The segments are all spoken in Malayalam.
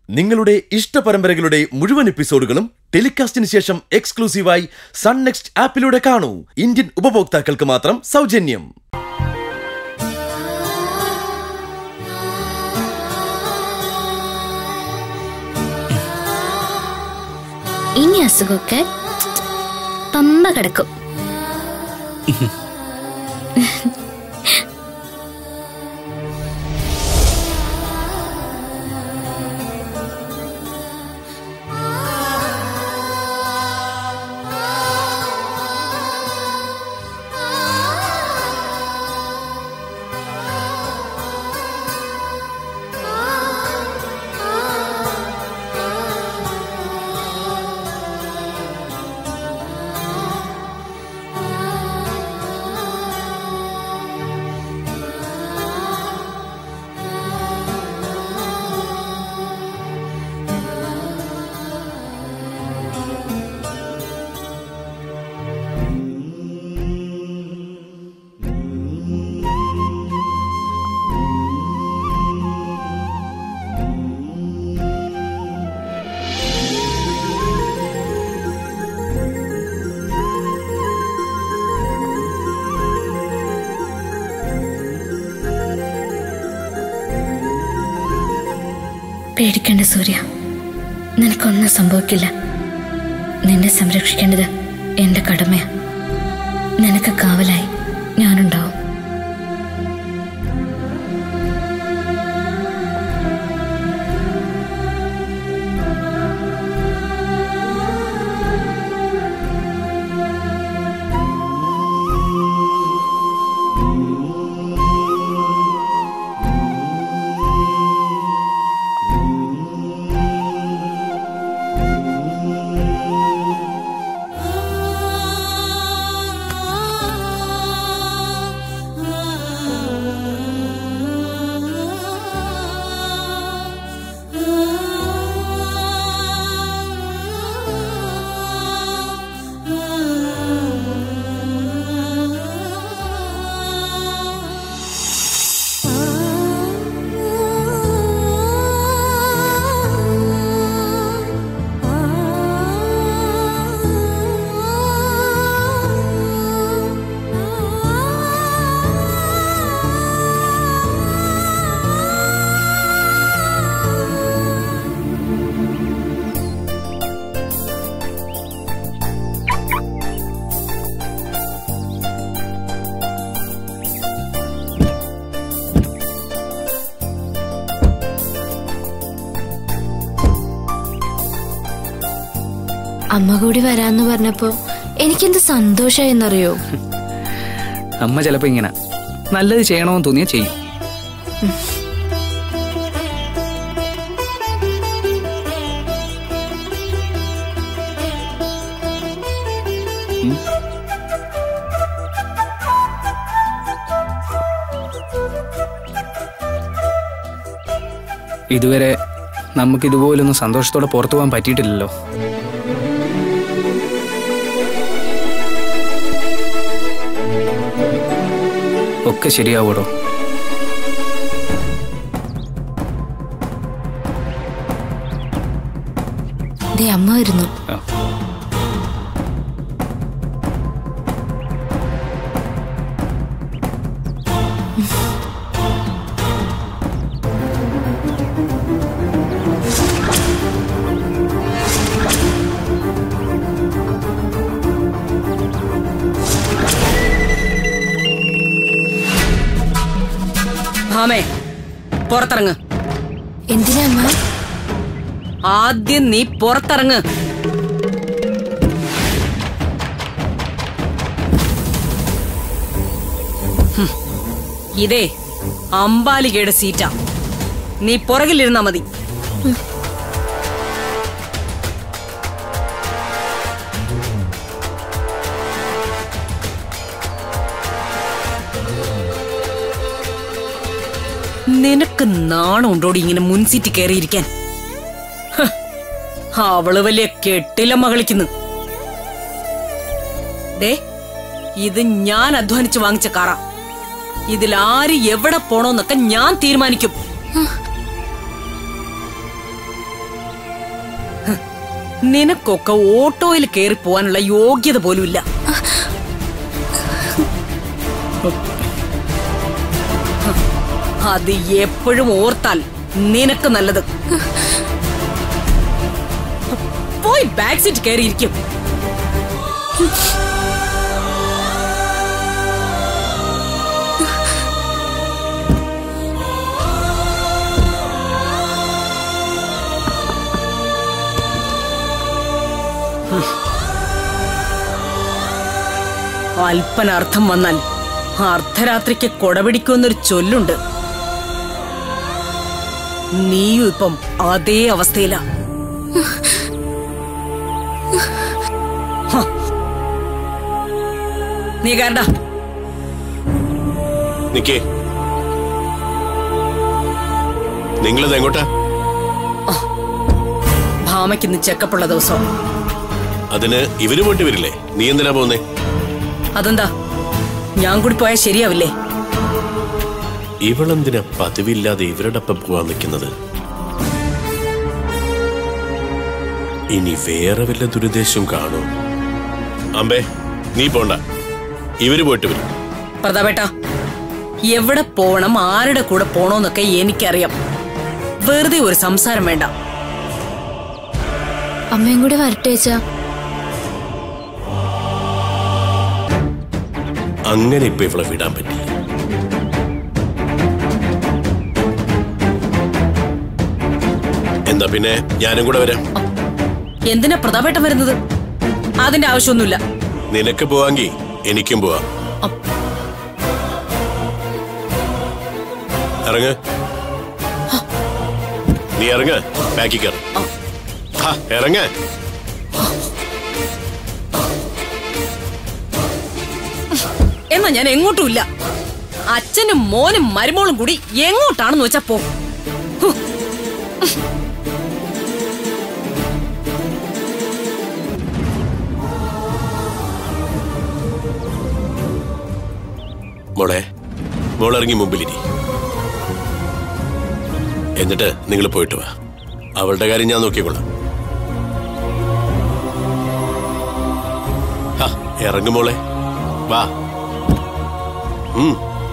നിങ്ങളുടെ ഇഷ്ട പരമ്പരകളുടെ മുഴുവൻ എപ്പിസോഡുകളും ടെലികാസ്റ്റിന് ശേഷം എക്സ്ക്ലൂസീവായി സൺ നെക്സ്റ്റ് ആപ്പിലൂടെ കാണൂ ഇന്ത്യൻ ഉപഭോക്താക്കൾക്ക് മാത്രം സൗജന്യം ഇനി അസുഖമൊക്കെ പമ്പ കിടക്കും പേടിക്കേണ്ട സൂര്യ നിനക്കൊന്നും സംഭവിക്കില്ല നിന്നെ സംരക്ഷിക്കേണ്ടത് എന്റെ കടമയാ നിനക്ക് കാവലായി ഞാനുണ്ടാവും അമ്മ കൂടി വരാന്ന് പറഞ്ഞപ്പോ എനിക്കെന്ത് സന്തോഷായെന്നറിയോ അമ്മ ചിലപ്പോ ഇങ്ങനെ നല്ലത് ചെയ്യണമെന്ന് തോന്നിയാ ചെയ്യും ഉം. ഇതുവരെ നമുക്ക് ഇതുപോലൊന്നും സന്തോഷത്തോടെ പുറത്തു പോകാൻ പറ്റിയിട്ടില്ലല്ലോ ഒക്കെ ശരിയാവൂടോ ദേ അമ്മ വരുന്നു ആ. ഭാമേ പുറത്തിറങ്ങ് എന്തിനാ അമ്മ ആദ്യം നീ പുറത്തിറങ്ങ് ഹും. ഇതേ അമ്പാലികയുടെ സീറ്റാ നീ പുറകിലിരുന്നാ മതി നിനക്ക് നാണം ഉണ്ടോടി ഇങ്ങനെ മുൻസീറ്റ് കയറിയിരിക്കാൻ ഹ്, അവള് വലിയ കെട്ടിലമ്മ കളിക്കുന്നു ദേ ഇത് ഞാൻ അധ്വാനിച്ച് വാങ്ങിച്ച കാറാ ഇതിൽ ആര് എവിടെ പോണോന്നൊക്കെ ഞാൻ തീരുമാനിക്കും ഹ്, നിനക്കൊക്കെ ഓട്ടോയിൽ കയറി പോവാനുള്ള യോഗ്യത പോലുമില്ല ഹ്, അത് എപ്പോഴും ഓർത്താൽ നിനക്ക് നല്ലത് പോയി ബാക്ക് സീറ്റ് കയറിയിരിക്കും അല്പനർത്ഥം വന്നാൽ അർദ്ധരാത്രിക്ക് കൊടപിടിക്കുമെന്നൊരു ചൊല്ലുണ്ട് നീയും ഇപ്പം അതേ അവസ്ഥയിലാ ഹ. നീ കാരടാ നിക്കേ നിങ്ങളിത് എങ്ങോട്ടാ ഭാമയ്ക്കിന്ന് ചെക്കപ്പുള്ള ദിവസം അതിന് ഇവര് വേണ്ടി വരില്ലേ നീ എന്തിനാ പോകുന്നേ അതെന്താ ഞാൻ കൂടി പോയാൽ ശരിയാവില്ലേ ഇവളെന്തിനാ പതിവില്ലാതെ ഇവരുടെ ഒപ്പം പോവാൻ നിൽക്കുന്നത് ഇനി വേറെ വല്ല ദുരുദ്ദേശം കാണും അമ്പേ നീ പോണ്ട ഇവര് പോയിട്ട് വരും പ്രതാപേട്ട എവിടെ പോണം ആരുടെ കൂടെ പോണോന്നൊക്കെ എനിക്കറിയാം വെറുതെ ഒരു സംസാരം വേണ്ട അമ്മയും കൂടെ വരട്ടെ അച്ഛാ അങ്ങനെ ഇപ്പൊ ഇവളെ വിടാൻ പറ്റില്ല എന്താ പിന്നെ ഞാനും കൂടെ വരാം എന്തിനാ പ്രതാപേട്ടൻ വരുന്നത് അതിന്റെ ആവശ്യമൊന്നുമില്ല നിനക്ക് പോവാങ്കി എനിക്കും പോവാം അ- ഇറങ്ങ് നീ ഇറങ്ങ് ബാക്കി കയറി ഇറങ്ങ എന്നാ ഞാൻ എങ്ങോട്ടുമില്ല അച്ഛനും മോനും മരുമോളും കൂടി എങ്ങോട്ടാണെന്ന് വെച്ചാ പോ ഹു. മോളെ മോളിറങ്ങി മുമ്പിലിരി എന്നിട്ട് നിങ്ങൾ പോയിട്ട് വാ അവളുടെ കാര്യം ഞാൻ നോക്കിക്കൊള്ളാം ആ, ഇറങ്ങ് മോളെ വാ ഉം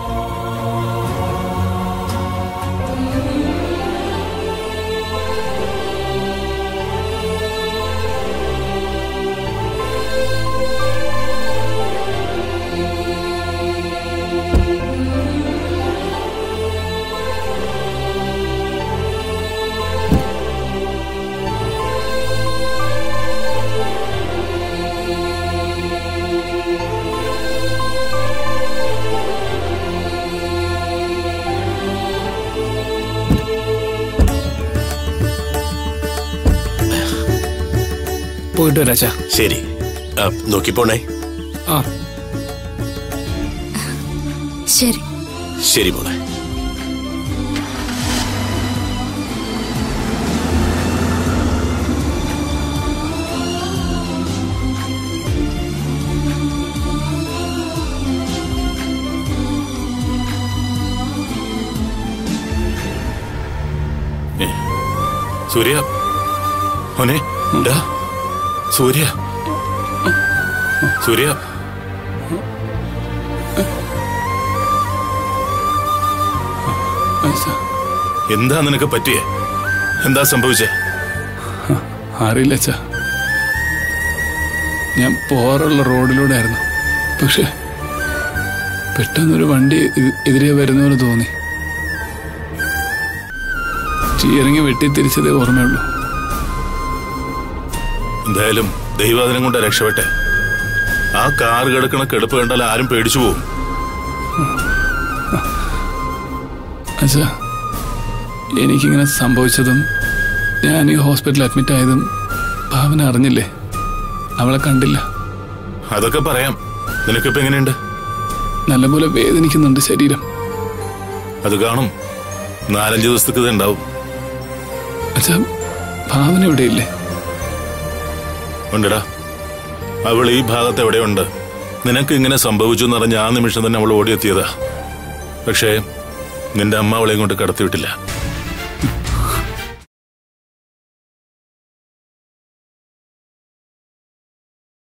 പോയിട്ട് വരാച്ചാ ശരി ആ, നോക്കിപ്പോണേ ആ ശരി ശരി മോളെ സൂര്യ മോനെ ഡാ സൂര്യ സൂര്യ എന്താ നിനക്ക് പറ്റിയേ എന്താ സംഭവിച്ചേ അറിയില്ല അച്ഛാ ഞാൻ പോകാറുള്ള റോഡിലൂടെ ആയിരുന്നു പക്ഷെ പെട്ടെന്നൊരു വണ്ടി എ- എതിരെ വരുന്ന പോലെ തോന്നി ചീരങ്ങി വെട്ടി തിരിച്ചതേ ഓർമ്മയുള്ളൂ എന്തായാലും ദൈവാദിനം കൊണ്ട് രക്ഷപ്പെട്ടെ ആ കാർ കിടക്കണ കിടപ്പ് കണ്ടാൽ ആരും പേടിച്ചു പോവും അച്ഛാ എനിക്കിങ്ങനെ സംഭവിച്ചതും ഞാൻ ഈ ഹോസ്പിറ്റലിൽ അഡ്മിറ്റ് ആയതും ഭാവന അറിഞ്ഞില്ലേ അവളെ കണ്ടില്ല അതൊക്കെ പറയാം നിനക്കിപ്പോ എങ്ങനെയുണ്ട് നല്ലപോലെ വേദനിക്കുന്നുണ്ട് ശരീരം അത് കാണും നാലഞ്ച് ദിവസത്തേക്ക് ഇത് ഉണ്ടാവും അച്ഛാ ഭാവന ഇവിടെയില്ലേ ഉണ്ടടാ അവൾ ഈ ഭാഗത്ത് എവിടെയുണ്ട് നിനക്ക് ഇങ്ങനെ സംഭവിച്ചു എന്ന് പറഞ്ഞ ആ നിമിഷം തന്നെ അവൾ ഓടിയെത്തിയതാ പക്ഷേ നിന്റെ അമ്മ അവളെ കൊണ്ട് കടത്തിവിട്ടില്ല